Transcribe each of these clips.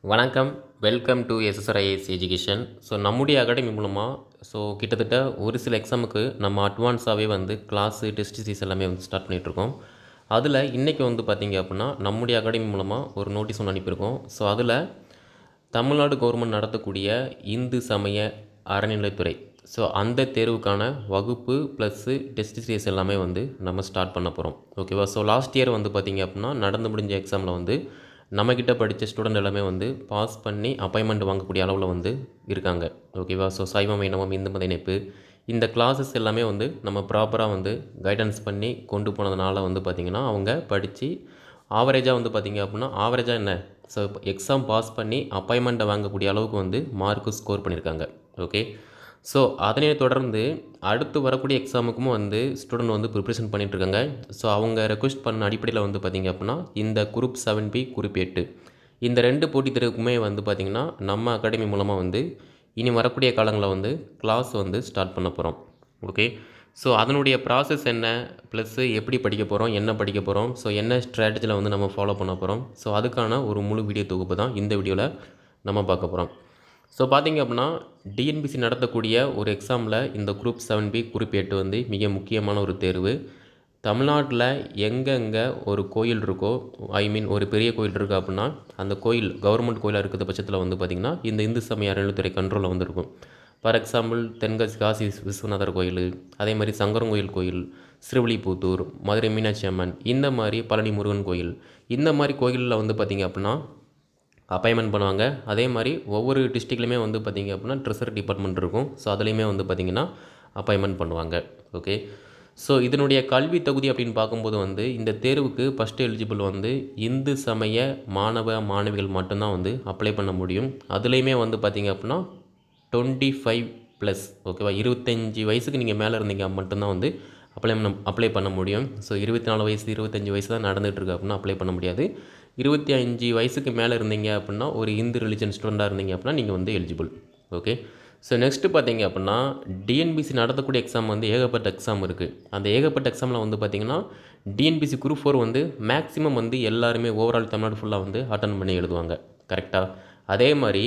வணக்கம் welcome to SSRIS education so நம்முடைய academy மூலமாக ஸோ கிட்டத்தட்ட ஒரு சில எக்ஸாமுக்கு நம்ம அட்வான்ஸாகவே வந்து கிளாஸு டெஸ்ட் சீஸ் எல்லாமே வந்து ஸ்டார்ட் பண்ணிகிட்ருக்கோம் அதில் இன்றைக்கி வந்து பார்த்திங்க அப்படின்னா நம்முடைய அகாடமி மூலமாக ஒரு நோட்டீஸ் ஒன்று அனுப்பியிருக்கோம் ஸோ அதில் தமிழ்நாடு கவர்மெண்ட் நடத்தக்கூடிய இந்து சமய அறநிலைத்துறை ஸோ அந்த தேர்வுக்கான வகுப்பு ப்ளஸ்ஸு டெஸ்ட் சீரிஸ் எல்லாமே வந்து நம்ம ஸ்டார்ட் பண்ண போகிறோம் ஓகேவா ஸோ லாஸ்ட் இயர் வந்து பார்த்திங்க அப்படின்னா நடந்து முடிஞ்ச எக்ஸாமில் வந்து நம்மக்கிட்ட படித்த ஸ்டூடெண்ட் எல்லாமே வந்து பாஸ் பண்ணி அப்பாயின்மெண்ட் வாங்கக்கூடிய அளவில் வந்து இருக்காங்க ஓகேவா ஸோ சைவம் வைணவம் இந்து மத இணைப்பு இந்த கிளாஸஸ் எல்லாமே வந்து நம்ம ப்ராப்பராக வந்து கைடன்ஸ் பண்ணி கொண்டு போனதுனால வந்து பார்த்திங்கன்னா அவங்க படித்து ஆவரேஜாக வந்து பார்த்திங்க அப்படின்னா ஆவரேஜாக என்ன ஸோ எக்ஸாம் பாஸ் பண்ணி அப்பாயின்மெண்ட்டை வாங்கக்கூடிய அளவுக்கு வந்து மார்க்கு ஸ்கோர் பண்ணியிருக்காங்க ஓகே ஸோ அதனை தொடர்ந்து அடுத்து வரக்கூடிய எக்ஸாமுக்கும் வந்து ஸ்டூடெண்ட் வந்து ப்ரிப்ரேஷன் பண்ணிகிட்ருக்காங்க ஸோ அவங்க ரெக்வஸ்ட் பண்ண அடிப்படையில் வந்து பார்த்திங்க அப்படின்னா இந்த குரூப் செவன் பி குரூப் எட்டு இந்த ரெண்டு போட்டித் தேர்வுக்குமே வந்து பார்த்திங்கன்னா நம்ம அகாடமி மூலமாக வந்து இனி வரக்கூடிய காலங்களில் வந்து கிளாஸ் வந்து ஸ்டார்ட் பண்ண போகிறோம் ஓகே ஸோ அதனுடைய ப்ராசஸ் என்ன ப்ளஸ்ஸு எப்படி படிக்க போகிறோம் என்ன படிக்க போகிறோம் ஸோ என்ன ஸ்ட்ராட்டஜியில் வந்து நம்ம ஃபாலோ பண்ண போகிறோம் ஸோ அதுக்கான ஒரு முழு வீடியோ தொகுப்பு தான் இந்த வீடியோவில் நம்ம பார்க்க போகிறோம் ஸோ பார்த்தீங்க அப்படின்னா டிஎன்பிசி நடத்தக்கூடிய ஒரு எக்ஸாமில் இந்த குரூப் செவன் பி குரூப் எட்டு வந்து மிக முக்கியமான ஒரு தேர்வு தமிழ்நாட்டில் எங்கெங்கே ஒரு கோயில் இருக்கோ ஐ மீன் ஒரு பெரிய கோயில் இருக்குது அப்படின்னா அந்த கோயில் கவர்மெண்ட் கோயிலாக இருக்கிற பட்சத்தில் வந்து பார்த்திங்கன்னா இந்த இந்து சமய அறநிலைத்துறை கண்ட்ரோலில் வந்து இருக்கும் ஃபார் எக்ஸாம்பிள் தென்காசி காசி விஸ்வநாதர் கோயில் அதே மாதிரி சங்கரங்கோயில் கோயில் ஸ்ரீவில்லிபுத்தூர் மதுரை மீனாட்சி அம்மன் இந்த மாதிரி பழனி முருகன் கோயில் இந்த மாதிரி கோயிலில் வந்து பார்த்திங்க அப்படின்னா அப்பாயின்மெண்ட் பண்ணுவாங்க அதே மாதிரி ஒவ்வொரு டிஸ்ட்ரிக்ட்லையுமே வந்து பார்த்திங்க அப்படின்னா ட்ரெஸர் டிபார்ட்மெண்ட் இருக்கும் ஸோ அதுலேயுமே வந்து பார்த்திங்கன்னா அப்பாயின்மெண்ட் பண்ணுவாங்க ஓகே ஸோ இதனுடைய கல்வி தகுதி அப்படின்னு பார்க்கும்போது வந்து இந்த தேர்வுக்கு ஃபஸ்ட்டு எலிஜிபிள் வந்து இந்து சமய மாணவ மாணவிகள் மட்டும்தான் வந்து அப்ளை பண்ண முடியும் அதுலேயுமே வந்து பார்த்திங்க அப்படின்னா டுவெண்ட்டி ஃபைவ் ப்ளஸ் ஓகேவா இருபத்தஞ்சி வயசுக்கு நீங்கள் மேலே இருந்தீங்க மட்டும்தான் வந்து அப்ளை பண்ண அப்ளை பண்ண முடியும் ஸோ இருபத்தி நாலு வயசு இருபத்தஞ்சி வயசு தான் நடந்துகிட்ருக்கு அப்படின்னா அப்ளை பண்ண முடியாது இருபத்தி அஞ்சு வயசுக்கு மேலே இருந்தீங்க அப்படின்னா ஒரு இந்து ரிலிஜன் ஸ்டூடெண்ட்டாக இருந்தீங்க அப்படின்னா நீங்கள் வந்து எலிஜிபிள் ஓகே ஸோ நெக்ஸ்ட்டு பார்த்தீங்க அப்படின்னா டிஎன்பிசி நடத்தக்கூடிய எக்ஸாம் வந்து ஏகப்பட்ட எக்ஸாம் இருக்குது அந்த ஏகப்பட்ட எக்ஸாமில் வந்து பார்த்திங்கன்னா டிஎன்பிசி குரூப் ஃபோர் வந்து மேக்ஸிமம் வந்து எல்லாருமே ஓவரால் தமிழ்நாடு ஃபுல்லாக வந்து அட்டன் பண்ணி எழுதுவாங்க கரெக்டாக அதே மாதிரி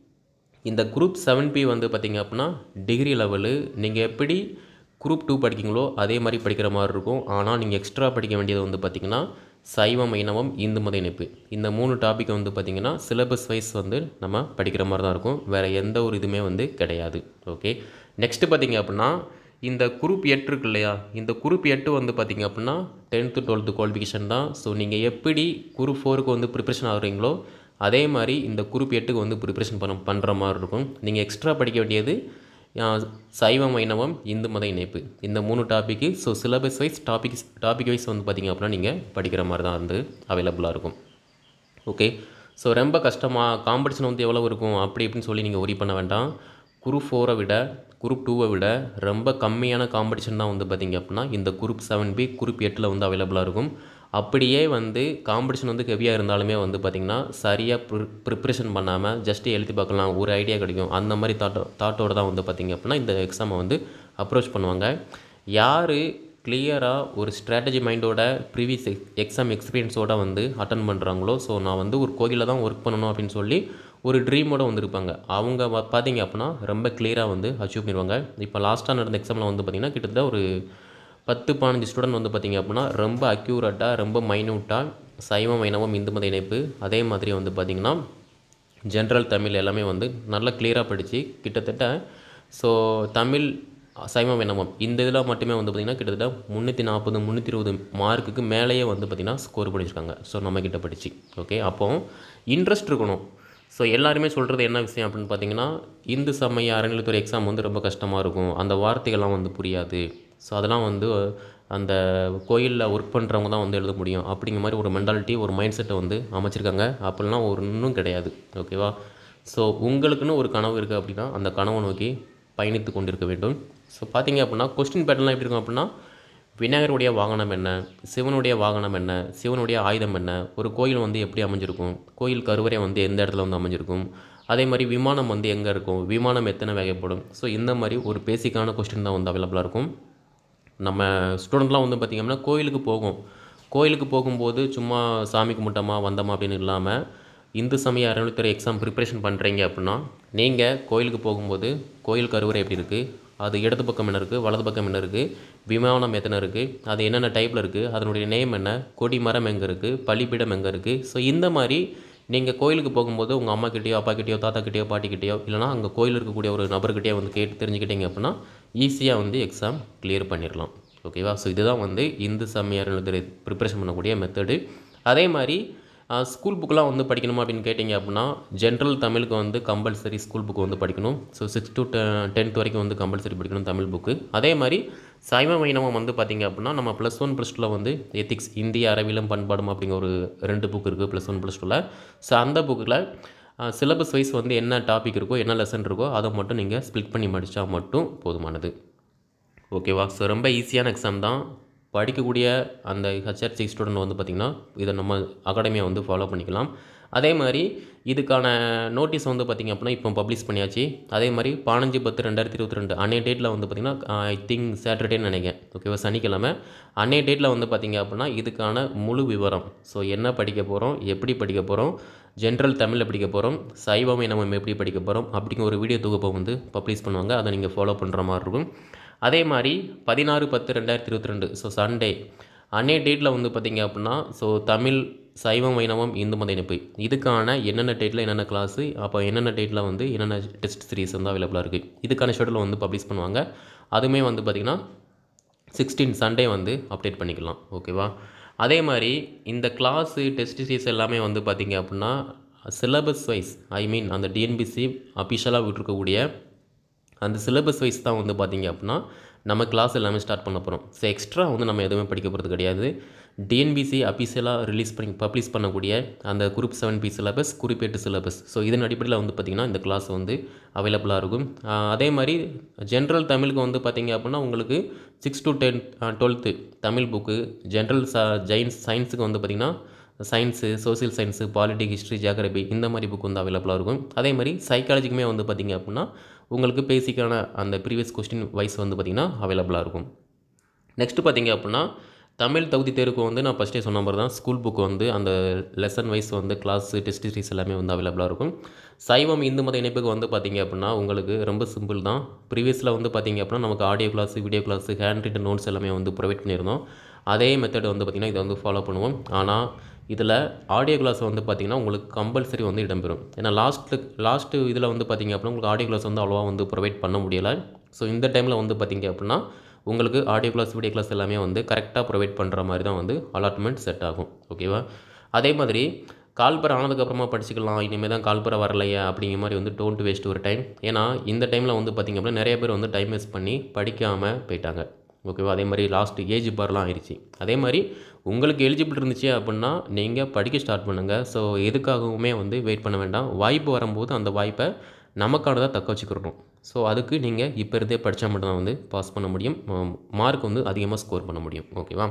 இந்த குரூப் செவன் பி வந்து பார்த்திங்க அப்படின்னா டிகிரி லெவலு நீங்கள் எப்படி குரூப் டூ படிக்கீங்களோ அதே மாதிரி படிக்கிற மாதிரி இருக்கும் ஆனால் நீங்கள் எக்ஸ்ட்ரா படிக்க வேண்டியது வந்து பார்த்திங்கன்னா சைவம் வைணவம் இந்து மத இணைப்பு இந்த மூணு டாபிக் வந்து பார்த்திங்கன்னா சிலபஸ் வைஸ் வந்து நம்ம படிக்கிற மாதிரி தான் இருக்கும் வேறு எந்த ஒரு இதுவுமே வந்து கிடையாது ஓகே நெக்ஸ்ட்டு பார்த்திங்க அப்படின்னா இந்த குரூப் எட்டு இருக்கு இல்லையா இந்த குரூப் எட்டு வந்து பார்த்திங்க அப்படின்னா டென்த்து டுவெல்த்து குவாலிஃபிகேஷன் தான் ஸோ நீங்கள் எப்படி குரூப் ஃபோருக்கு வந்து ப்ரிப்ரேஷன் ஆகுறீங்களோ அதே மாதிரி இந்த குரூப் எட்டுக்கு வந்து ப்ரிப்ரேஷன் பண்ண பண்ணுற மாதிரி இருக்கும் நீங்கள் எக்ஸ்ட்ரா படிக்க வேண்டியது சைவம் வைணவம் இந்து மத இணைப்பு இந்த மூணு topic so syllabus wise topic topic wise வந்து பார்த்திங்க அப்படின்னா நீங்கள் படிக்கிற மாதிரி தான் வந்து அவைலபிளாக இருக்கும் ஓகே ஸோ ரொம்ப கஷ்டமாக காம்படிஷன் வந்து எவ்வளோ இருக்கும் அப்படி இப்படின்னு சொல்லி நீங்கள் ஒரி பண்ண வேண்டாம் குரூப் ஃபோரை விட குரூப் டூவை விட ரொம்ப கம்மியான காம்படிஷன் தான் வந்து பார்த்திங்க அப்படின்னா இந்த குரூப் செவன் பி குரூப் எட்டில் வந்து அவைலபிளாக இருக்கும் அப்படியே வந்து காம்படிஷன் வந்து ஹெவியாக இருந்தாலுமே வந்து பார்த்திங்கன்னா சரியாக ப்ரி ப்ரிப்ரேஷன் பண்ணாமல் ஜஸ்ட்டு எழுதி பார்க்கலாம் ஒரு ஐடியா கிடைக்கும் அந்த மாதிரி தாட்டோ தாட்டோடு தான் வந்து பார்த்திங்க அப்படின்னா இந்த எக்ஸாமை வந்து அப்ரோச் பண்ணுவாங்க யார் கிளியராக ஒரு ஸ்ட்ராட்டஜி மைண்டோட ப்ரீவியஸ் எக்ஸாம் எக்ஸ்பீரியன்ஸோடு வந்து அட்டன் பண்ணுறாங்களோ ஸோ நான் வந்து ஒரு கோயிலில் தான் ஒர்க் பண்ணணும் அப்படின்னு சொல்லி ஒரு ட்ரீமோடு வந்திருப்பாங்க அவங்க பார்த்தீங்க அப்படின்னா ரொம்ப கிளியராக வந்து அச்சீவ் பண்ணிடுவாங்க இப்போ லாஸ்ட்டாக நடந்த எக்ஸாமில் வந்து பார்த்திங்கன்னா கிட்டத்தட்ட ஒரு பத்து பதினஞ்சு ஸ்டூடெண்ட் வந்து பார்த்திங்க அப்படின்னா ரொம்ப அக்யூரேட்டாக ரொம்ப மைன்யூட்டாக சைவம் வைணவம் இந்து மத இணைப்பு அதே மாதிரி வந்து பார்த்திங்கன்னா ஜென்ரல் தமிழ் எல்லாமே வந்து நல்லா கிளியராக படித்து கிட்டத்தட்ட ஸோ தமிழ் சைவம் வைணவம் இந்த இதில் மட்டுமே வந்து பார்த்திங்கன்னா கிட்டத்தட்ட முந்நூற்றி நாற்பது முந்நூற்றி இருபது மார்க்குக்கு மேலேயே வந்து பார்த்திங்கன்னா ஸ்கோர் பண்ணியிருக்காங்க ஸோ நம்மக்கிட்ட படித்து ஓகே அப்போது இன்ட்ரெஸ்ட் இருக்கணும் ஸோ எல்லாருமே சொல்கிறது என்ன விஷயம் அப்படின்னு பார்த்தீங்கன்னா இந்து சமய அறநிலைத்துறை எக்ஸாம் வந்து ரொம்ப கஷ்டமாக இருக்கும் அந்த வார்த்தைகள்லாம் வந்து புரியாது ஸோ அதெல்லாம் வந்து அந்த கோயிலில் ஒர்க் பண்ணுறவங்க தான் வந்து எழுத முடியும் அப்படிங்கிற மாதிரி ஒரு மென்டாலிட்டி ஒரு மைண்ட் செட்டை வந்து அமைச்சிருக்காங்க அப்படிலாம் ஒரு இன்னும் கிடையாது ஓகேவா ஸோ உங்களுக்குன்னு ஒரு கனவு இருக்குது அப்படின்னா அந்த கனவை நோக்கி பயணித்து கொண்டிருக்க வேண்டும் ஸோ பார்த்தீங்க அப்படின்னா கொஸ்டின் பேட்டர்லாம் எப்படி இருக்கும் அப்படின்னா விநாயகருடைய வாகனம் என்ன சிவனுடைய வாகனம் என்ன சிவனுடைய ஆயுதம் என்ன ஒரு கோயில் வந்து எப்படி அமைஞ்சிருக்கும் கோயில் கருவறை வந்து எந்த இடத்துல வந்து அமைஞ்சிருக்கும் அதே மாதிரி விமானம் வந்து எங்கே இருக்கும் விமானம் எத்தனை வகைப்படும் ஸோ இந்த மாதிரி ஒரு பேசிக்கான கொஸ்டின் தான் வந்து அவைலபிளாக இருக்கும் நம்ம ஸ்டூடெண்ட்லாம் வந்து பார்த்திங்கன்னா கோயிலுக்கு போகும் கோயிலுக்கு போகும்போது சும்மா சாமி கும்பிட்டோமா வந்தோமா அப்படின்னு இல்லாமல் இந்து சமய அறநிலைத்துறை எக்ஸாம் ப்ரிப்பரேஷன் பண்ணுறீங்க அப்படின்னா நீங்கள் கோயிலுக்கு போகும்போது கோயில் கருவறை எப்படி இருக்குது அது இடது பக்கம் என்ன இருக்குது வலது பக்கம் என்ன இருக்குது விமானம் எத்தனை இருக்குது அது என்னென்ன டைப்பில் இருக்குது அதனுடைய நேம் என்ன கொடி மரம் எங்கே இருக்குது பலிபீடம் எங்கே இருக்குது ஸோ இந்த மாதிரி நீங்கள் கோயிலுக்கு போகும்போது உங்கள் அம்மா கிட்டேயோ அப்பா கிட்டேயோ தாத்தா கிட்டேயோ பாட்டி கிட்டேயோ இல்லைனா அங்கே கோயில் இருக்கக்கூடிய ஒரு நபர்கிட்டயோ வந்து கேட்டு தெரிஞ்சுக்கிட்டீங்க அப்படின்னா ஈஸியாக வந்து எக்ஸாம் கிளியர் பண்ணிடலாம் ஓகேவா ஸோ இதுதான் வந்து இந்து சமய அறநிலைத்துறை ப்ரிப்பரேஷன் பண்ணக்கூடிய மெத்தடு அதே மாதிரி ஸ்கூல் புக்கெலாம் வந்து படிக்கணுமா அப்படின்னு கேட்டிங்க அப்படின்னா ஜென்ரல் தமிழுக்கு வந்து கம்பல்சரி ஸ்கூல் புக் வந்து படிக்கணும் ஸோ சிக்ஸ் டு டென்த் வரைக்கும் வந்து கம்பல்சரி படிக்கணும் தமிழ் புக்கு அதே மாதிரி சைவ வைணவம் வந்து பார்த்திங்க அப்படின்னா நம்ம ப்ளஸ் ஒன் ப்ளஸ் டூவில் வந்து எத்திக்ஸ் இந்திய அறிவியலும் பண்பாடும் அப்படிங்கிற ஒரு ரெண்டு புக் இருக்குது ப்ளஸ் ஒன் ப்ளஸ் டூவில் ஸோ அந்த புக்கில் சிலபஸ் வைஸ் வந்து என்ன டாபிக் இருக்கோ என்ன லெசன் இருக்கோ அதை மட்டும் நீங்கள் ஸ்ப்ளிட் பண்ணி படித்தா மட்டும் போதுமானது ஓகேவா ஸோ ரொம்ப ஈஸியான எக்ஸாம் தான் படிக்கக்கூடிய அந்த ஹெச்ஆர்சி ஸ்டூடெண்ட் வந்து பார்த்திங்கன்னா இதை நம்ம அகாடமியை வந்து ஃபாலோ பண்ணிக்கலாம் அதே மாதிரி இதுக்கான நோட்டீஸ் வந்து பார்த்திங்க அப்படின்னா இப்போ பப்ளிஷ் பண்ணியாச்சு அதே மாதிரி பதினஞ்சு பத்து ரெண்டாயிரத்தி இருபத்தி ரெண்டு அன்னைய டேட்டில் வந்து பார்த்திங்கன்னா ஐ திங்க் சாட்டர்டேன்னு நினைக்கிறேன் ஓகேவா சனிக்கிழமை அன்னைய டேட்டில் வந்து பார்த்திங்க அப்படின்னா இதுக்கான முழு விவரம் ஸோ என்ன படிக்க போகிறோம் எப்படி படிக்க போகிறோம் ஜென்ரல் தமிழில் படிக்க போகிறோம் சைவமை நம்ம எப்படி படிக்க போகிறோம் அப்படிங்கிற ஒரு வீடியோ தொகுப்பை வந்து பப்ளிஷ் பண்ணுவாங்க அதை நீங்கள் ஃபாலோ பண்ணுற மாதிரி இருக்கும் அதே மாதிரி பதினாறு பத்து ரெண்டாயிரத்தி இருபத்தி ரெண்டு ஸோ சண்டே அன்னைய டேட்டில் வந்து பார்த்திங்க அப்படின்னா ஸோ தமிழ் சைவம் வைணவம் இந்து மத இணைப்பு இதுக்கான என்னென்ன டேட்டில் என்னென்ன கிளாஸு அப்போ என்னென்ன டேட்டில் வந்து என்னென்ன டெஸ்ட் சீரிஸ் வந்து அவைலபிளாக இருக்குது இதுக்கான ஷெடியூல் வந்து பப்ளிஷ் பண்ணுவாங்க அதுவுமே வந்து பார்த்திங்கன்னா சிக்ஸ்டீன் சண்டே வந்து அப்டேட் பண்ணிக்கலாம் ஓகேவா அதே மாதிரி இந்த கிளாஸு டெஸ்ட் சீரிஸ் எல்லாமே வந்து பார்த்திங்க அப்படின்னா சிலபஸ் வைஸ் ஐ மீன் அந்த டிஎன்பிசி அஃபிஷியலாக விட்டுருக்கக்கூடிய அந்த சிலபஸ் வைஸ் தான் வந்து பார்த்திங்க அப்படின்னா நம்ம கிளாஸ் எல்லாமே ஸ்டார்ட் பண்ண போகிறோம் ஸோ எக்ஸ்ட்ரா வந்து நம்ம எதுவுமே படிக்க போகிறது கிடையாது டிஎன்பிசி அஃபிஷியலாக ரிலீஸ் பண்ணி பப்ளிஷ் பண்ணக்கூடிய அந்த group seven B syllabus group எட்டு சிலபஸ் ஸோ இதன் அடிப்படையில் வந்து பார்த்திங்கன்னா இந்த கிளாஸ் வந்து அவைலபிளாக இருக்கும் ஆஹ் அதே மாதிரி ஜென்ரல் தமிழுக்கு வந்து பார்த்திங்க அப்படின்னா உங்களுக்கு six to ten twelfth Tamil book general ச ஜெயின்ஸ் சயின்ஸுக்கு வந்து பார்த்திங்கன்னா science social science politic history geography இந்த மாதிரி புக் வந்து அவைலபிளாக இருக்கும் அதே மாதிரி சைக்காலஜிக்குமே வந்து பார்த்திங்க அப்படின்னா உங்களுக்கு பேசிக்கான அந்த ப்ரீவியஸ் கொஸ்டின் வைஸ் வந்து பார்த்திங்கன்னா அவைலபிளாக இருக்கும் நெக்ஸ்ட்டு பார்த்தீங்க அப்படின்னா தமிழ் தகுதி தேர்வுக்கு வந்து நான் ஃபஸ்ட்டே சொன்ன மாதிரி தான் ஸ்கூல் புக் வந்து அந்த லெசன் வைஸ் வந்து கிளாஸ் டெஸ்ட் சீரிஸ் எல்லாமே வந்து அவைலபிளாக இருக்கும் சைவம் இந்து மத இணைப்புக்கு வந்து பார்த்தீங்க அப்படின்னா உங்களுக்கு ரொம்ப சிம்பிள் தான் ப்ரீவியஸில் வந்து பார்த்தீங்க அப்படின்னா நமக்கு audio class video class hand written notes எல்லாமே வந்து ப்ரொவைட் பண்ணியிருந்தோம் அதே மெத்தட் வந்து பார்த்திங்கன்னா இதை வந்து ஃபாலோ பண்ணுவோம் ஆனால் இதில் ஆடியோ கிளாஸ் வந்து பார்த்திங்கன்னா உங்களுக்கு கம்பல்சரி வந்து இடம்பெறும் ஏன்னா லாஸ்ட்டு லாஸ்ட்டு இதில் வந்து பார்த்திங்க அப்படின்னா உங்களுக்கு ஆடியோ கிளாஸ் வந்து அவ்வளோவா வந்து ப்ரொவைட் பண்ண முடியலை ஸோ இந்த டைமில் வந்து பார்த்திங்க அப்படின்னா உங்களுக்கு ஆடியோ கிளாஸ் வீடியோ கிளாஸ் எல்லாமே வந்து கரெக்டாக ப்ரொவைட் பண்ணுற மாதிரி தான் வந்து அலாட்மெண்ட் செட் ஆகும் ஓகேவா அதே மாதிரி கால்பர் ஆனதுக்கப்புறமா படிச்சுக்கலாம் இனிமேல் தான் கால்பரை வரலையா அப்படிங்கிற மாதிரி வந்து டோன்ட் வேஸ்ட் ஒரு டைம் ஏன்னா இந்த டைமில் வந்து பார்த்திங்க அப்படின்னா நிறைய பேர் வந்து டைம் வேஸ்ட் பண்ணி படிக்காமல் போயிட்டாங்க ஓகேவா அதே மாதிரி லாஸ்ட் ஏஜ் பார்லாம் ஆயிடுச்சு அதே மாதிரி உங்களுக்கு எலிஜிபிள் இருந்துச்சு அப்படின்னா நீங்கள் படிக்க ஸ்டார்ட் பண்ணுங்கள் ஸோ எதுக்காகவுமே வந்து வெயிட் பண்ண வேண்டாம் வாய்ப்பு வரும்போது அந்த வாய்ப்பை நமக்கானதாக தக்க வச்சுக்கிறணும் ஸோ அதுக்கு நீங்கள் இப்போ இருந்தே படித்தா மட்டும்தான் வந்து பாஸ் பண்ண முடியும் மார்க் வந்து அதிகமாக ஸ்கோர் பண்ண முடியும் ஓகேவா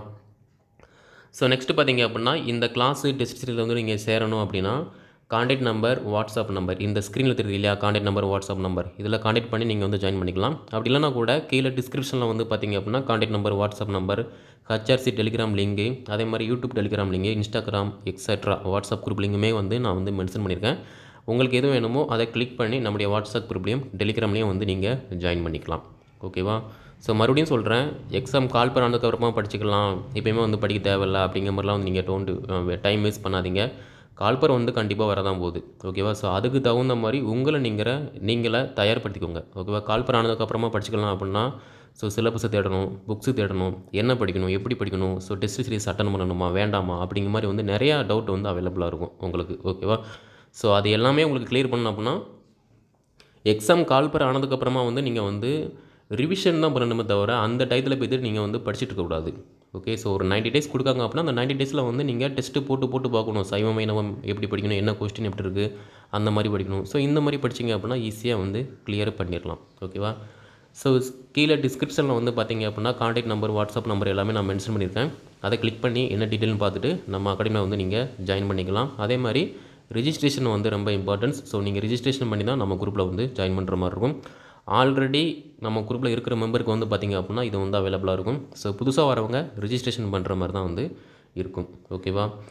ஸோ நெக்ஸ்ட்டு பார்த்தீங்க அப்படின்னா இந்த கிளாஸு டெஸ்ட் சீரியில் வந்து நீங்கள் சேரணும் அப்படின்னா காண்டாக்ட் நம்பர் வாட்ஸ்அப் நம்பர் இந்த ஸ்க்ரீனில் தெரியுது இல்லையா காண்டாக்ட் நம்பர் வாட்ஸ்அப் நம்பர் இதில் காண்டாக்ட் பண்ணி நீங்கள் வந்து ஜாயின் பண்ணிக்கலாம் அப்படி இல்லைனா கூட கீழே டிஸ்கிரிப்ஷனில் வந்து பார்த்தீங்க அப்படின்னா காண்டாக்ட் நம்பர் வாட்ஸ்அப் நம்பர் ஹச்ஆர்சி டெலிகிராம் லிங்கு அதே மாதிரி YouTube Telegram link Instagram extra WhatsApp group லிங்குமே வந்து நான் வந்து மென்ஷன் பண்ணியிருக்கேன் உங்களுக்கு எது வேணுமோ அதை கிளிக் பண்ணி நம்முடைய வாட்ஸ்அப் குரூப்லேயும் டெலிகிராம்லேயும் வந்து நீங்கள் ஜாயின் பண்ணிக்கலாம் ஓகேவா ஸோ மறுபடியும் சொல்கிறேன் எக்ஸாம் கால் பண்ணதுக்கு அப்புறமா படிச்சுக்கலாம் இப்போயுமே வந்து படிக்க தேவையில்ல அப்படிங்கிற மாதிரிலாம் வந்து நீங்கள் டோன்ட்டு டைம் வேஸ்ட் பண்ணாதீங்க கால்பர் வந்து கண்டிப்பாக வரதான் போகுது ஓகேவா ஸோ அதுக்கு தகுந்த மாதிரி உங்களை நீங்கள் நீங்களே தயார்படுத்திக்கோங்க ஓகேவா கால்பர் ஆனதுக்கப்புறமா படிச்சுக்கலாம் அப்படின்னா ஸோ சிலபஸை தேடணும் புக்ஸு தேடணும் என்ன படிக்கணும் எப்படி படிக்கணும் ஸோ டெஸ்ட் சீரிஸ் அட்டன் பண்ணணுமா வேண்டாமா அப்படிங்கிற மாதிரி வந்து நிறையா டவுட் வந்து அவைலபிளாக இருக்கும் உங்களுக்கு ஓகேவா ஸோ அது எல்லாமே உங்களுக்கு கிளியர் பண்ணணும் அப்படின்னா எக்ஸாம் கால்பர் ஆனதுக்கப்புறமா வந்து நீங்கள் வந்து ரிவிஷன் தான் பண்ணணுமே தவிர அந்த டயத்தில் போய்ட்டு நீங்கள் வந்து படிச்சுட்டு இருக்கக்கூடாது ஓகே ஸோ ஒரு 90 டேஸ் கொடுக்காங்க அப்படின்னா அந்த 90 டேஸில் வந்து நீங்கள் டெஸ்ட்டு போட்டு போட்டு பார்க்கணும் சைவம் வைணவம் எப்படி படிக்கணும் என்ன கொஸ்டின் எப்படி இருக்குது அந்த மாதிரி படிக்கணும் ஸோ இந்த மாதிரி படிச்சிங்க அப்படின்னா ஈஸியாக வந்து கிளியர் பண்ணிடலாம் ஓகேவா ஸோ கீழே டிஸ்கிரிப்ஷனில் வந்து பார்த்தீங்க அப்படின்னா காண்டாக்ட் நம்பர் வாட்ஸ்அப் நம்பர் எல்லாமே நான் மென்ஷன் பண்ணியிருக்கேன் அதை கிளிக் பண்ணி என்ன டீட்டெயில்னு பார்த்துட்டு நம்ம அகாடமியில் வந்து நீங்கள் ஜாயின் பண்ணிக்கலாம் அதே மாதிரி ரிஜிஸ்ட்ரேஷன் வந்து ரொம்ப இம்பார்ட்டன்ஸ் ஸோ நீங்கள் ரிஜிஸ்ட்ரேஷன் பண்ணி தான் நம்ம குரூப்பில் வந்து ஜாயின் பண்ணுற மாதிரி இருக்கும் ஆல்ரெடி நம்ம குரூப்பில் இருக்கிற மெம்பருக்கு வந்து பார்த்திங்க அப்படின்னா இது வந்து அவைலபிளாக இருக்கும் ஸோ புதுசாக வரவங்க ரிஜிஸ்ட்ரேஷன் பண்ணுற மாதிரி தான் வந்து இருக்கும் ஓகேவா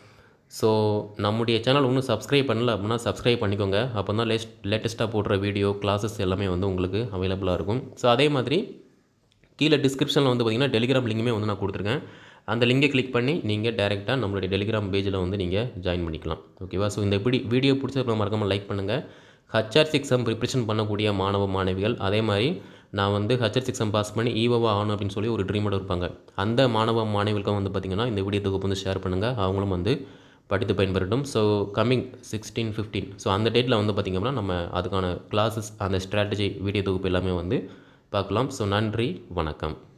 ஸோ நம்முடைய சேனல் இன்னும் சப்ஸ்கிரைப் பண்ணல அப்படின்னா சப்ஸ்கிரைப் பண்ணிக்கோங்க அப்போ தான் லேஸ்ட் லேட்டஸ்ட்டாக போடுற வீடியோ கிளாஸஸ் எல்லாமே வந்து உங்களுக்கு அவைலபிளாக இருக்கும் ஸோ அதே மாதிரி கீழே டிஸ்கிரிப்ஷனில் வந்து பார்த்திங்கன்னா டெலிகிராம் லிங்குமே வந்து நான் கொடுத்துருக்கேன் அந்த லிங்கை கிளிக் பண்ணி நீங்கள் டேரெக்டாக நம்மளுடைய டெலிகிராம் பேஜில் வந்து நீங்கள் ஜாயின் பண்ணிக்கலாம் ஓகேவா ஸோ இந்த வீடி வீடியோ பிடிச்சது மறக்காமல் லைக் பண்ணுங்கள் ஹச்ஆர்சி எக்ஸாம் ப்ரிப்ரேஷன் பண்ணக்கூடிய மாணவ மாணவிகள் அதே மாதிரி நான் வந்து ஹச்ஆர்சி எக்ஸாம் பாஸ் பண்ணி ஈவோவா ஆகணும் அப்படின்னு சொல்லி ஒரு ட்ரீமோட இருப்பாங்க அந்த மாணவ மாணவிகளுக்கும் வந்து பார்த்திங்கன்னா இந்த வீடியோ தொகுப்பு வந்து ஷேர் பண்ணுங்கள் அவங்களும் வந்து படித்து பயன்பெறட்டும் so coming sixteen fifteen so அந்த டேட்டில் வந்து பார்த்திங்கன்னா நம்ம அதுக்கான கிளாஸஸ் அந்த ஸ்ட்ராட்டஜி வீடியோ தொகுப்பு எல்லாமே வந்து பார்க்கலாம் ஸோ நன்றி வணக்கம்